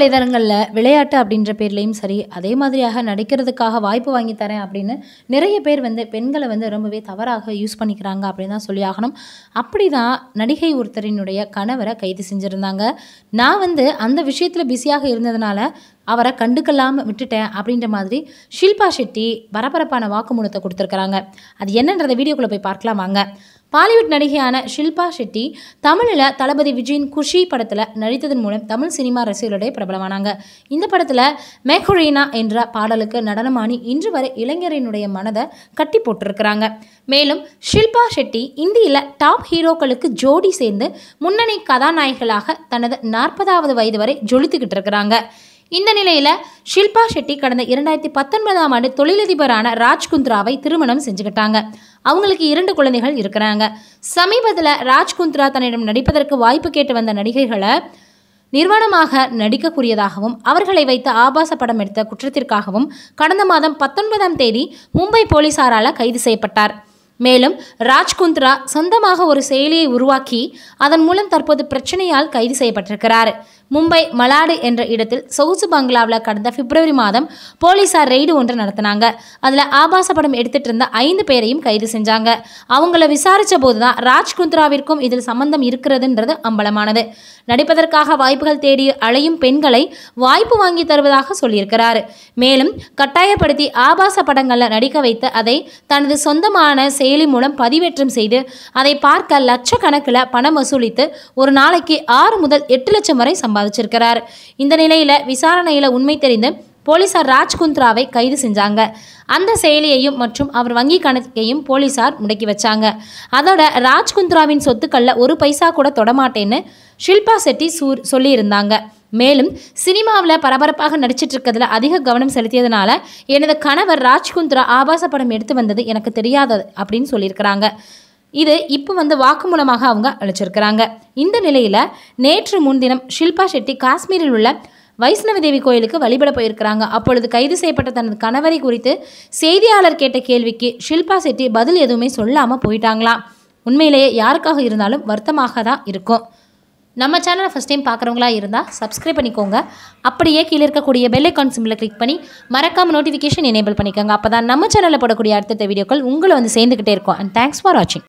வலைதளங்களில் விளையாட்டு அப்படின்ற பேர்லேயும் சரி அதே மாதிரியாக நடிக்கிறதுக்காக வாய்ப்பு வாங்கி தரேன் அப்படின்னு நிறைய பேர் வந்து பெண்களை வந்து ரொம்பவே தவறாக யூஸ் பண்ணிக்கிறாங்க அப்படின்னு தான் சொல்லி ஆகணும் அப்படி தான் நடிகை ஒருத்தரினுடைய கணவரை கைது செஞ்சுருந்தாங்க நான் வந்து அந்த விஷயத்தில் பிஸியாக இருந்ததுனால அவரை கண்டுக்கல்லாமல் விட்டுட்டேன் அப்படின்ற மாதிரி ஷில்பா ஷெட்டி பரபரப்பான வாக்குமூலத்தை கொடுத்துருக்குறாங்க அது என்னன்றதை வீடியோக்குள்ளே போய் பார்க்கலாம் வாங்க பாலிவுட் நடிகையான ஷில்பா ஷெட்டி தமிழில் தளபதி விஜயின் குஷி படத்தில் நடித்ததன் மூலம் தமிழ் சினிமா ரசிகர்களுடைய பிரபலமானாங்க இந்த படத்தில் மேக்ஹொரீனா என்ற பாடலுக்கு நடனமானி இன்று வரை இளைஞரினுடைய மனதை கட்டி போட்டிருக்கிறாங்க மேலும் ஷில்பா ஷெட்டி இந்தியில் டாப் ஹீரோக்களுக்கு ஜோடி சேர்ந்து முன்னணி கதாநாயகிகளாக தனது நாற்பதாவது வயது வரை ஜொலித்துக்கிட்டு இருக்கிறாங்க இந்த நிலையில் ஷில்பா ஷெட்டி கடந்த இரண்டாயிரத்தி பத்தொன்பதாம் ஆண்டு தொழிலதிபரான ராஜ் குந்த்ராவை திருமணம் செஞ்சுக்கிட்டாங்க அவங்களுக்கு இரண்டு குழந்தைகள் இருக்கிறாங்க சமீபத்தில் ராஜ் குந்த்ரா தன்னிடம் நடிப்பதற்கு வாய்ப்பு கேட்டு வந்த நடிகைகளை நிர்வாணமாக நடிக்கக்கூடியதாகவும் அவர்களை வைத்து ஆபாச படம் எடுத்த குற்றத்திற்காகவும் கடந்த மாதம் பத்தொன்பதாம் தேதி மும்பை போலீசாரால் கைது செய்யப்பட்டார் மேலும் ராஜ்குந்த்ரா சொந்தமாக ஒரு செயலியை உருவாக்கி அதன் மூலம் தற்போது பிரச்சனையால் கைது செய்யப்பட்டிருக்கிறார் மும்பை மலாடு என்ற இடத்தில் சொகுசு பங்களாவில் கடந்த பிப்ரவரி மாதம் போலீசார் ரெய்டு ஒன்று நடத்தினாங்க அதில் ஆபாச படம் எடுத்துட்டு இருந்த ஐந்து பேரையும் கைது செஞ்சாங்க அவங்கள விசாரித்த போது தான் ராஜ்குந்த்ராவிற்கும் இதில் சம்பந்தம் இருக்கிறதுன்றது அம்பலமானது நடிப்பதற்காக வாய்ப்புகள் தேடி அலையும் பெண்களை வாய்ப்பு வாங்கி தருவதாக சொல்லியிருக்கிறார் மேலும் கட்டாயப்படுத்தி ஆபாச படங்களில் நடிக்க வைத்து அதை தனது சொந்தமான செயலி மூலம் பதிவேற்றம் செய்து அதை பார்க்க லட்சக்கணக்கில் பணம் வசூலித்து ஒரு நாளைக்கு ஆறு முதல் எட்டு லட்சம் வரை சம்பாதிச்சிருக்கிறார் இந்த நிலையில் விசாரணையில் உண்மை தெரிந்து போலீசார் ராஜ்குந்த்ராவை கைது செஞ்சாங்க அந்த செயலியையும் மற்றும் அவர் வங்கி கணக்கையும் போலீசார் முடக்கி வச்சாங்க அதோட ராஜ்குந்த்ராவின் சொத்துக்களில் ஒரு பைசா கூட தொடமாட்டேன்னு ஷில்பா செட்டி சூர் சொல்லியிருந்தாங்க மேலும் சினிமாவில் பரபரப்பாக நடிச்சிட்டு இருக்கிறதுல அதிக கவனம் செலுத்தியதுனால எனது கணவர் ராஜ்குந்த்ரா ஆபாச படம் எடுத்து வந்தது எனக்கு தெரியாதது அப்படின்னு சொல்லியிருக்கிறாங்க இது இப்போ வந்து வாக்குமூலமாக அவங்க அளிச்சிருக்கிறாங்க இந்த நிலையில் நேற்று முன்தினம் ஷில்பா ஷெட்டி காஷ்மீரில் உள்ள வைஷ்ணவி தேவி கோயிலுக்கு வழிபட போயிருக்கிறாங்க அப்பொழுது கைது செய்யப்பட்ட தனது கணவரை குறித்து செய்தியாளர் கேட்ட கேள்விக்கு ஷில்பா செட்டி பதில் எதுவுமே சொல்லாமல் போயிட்டாங்களாம் உண்மையிலேயே யாருக்காக இருந்தாலும் வருத்தமாக தான் இருக்கும் நம்ம சேனலை ஃபஸ்ட் டைம் பார்க்குறவங்களா இருந்தால் சப்ஸ்கிரைப் பண்ணிக்கோங்க அப்படியே கீழே இருக்கக்கூடிய பெல் ஐக்கான் சிம்பிளை கிளிக் பண்ணி மறக்காம நோட்டிஃபிகேஷன் எனேபிள் பண்ணிக்கோங்க அப்போ தான் நம்ம சேனலில் போடக்கூடிய அடுத்தடுத்த வீடியோக்கள் உங்களை வந்து சேர்ந்துக்கிட்டே இருக்கும் அண்ட் தேங்க்ஸ் ஃபார் வாட்சிங்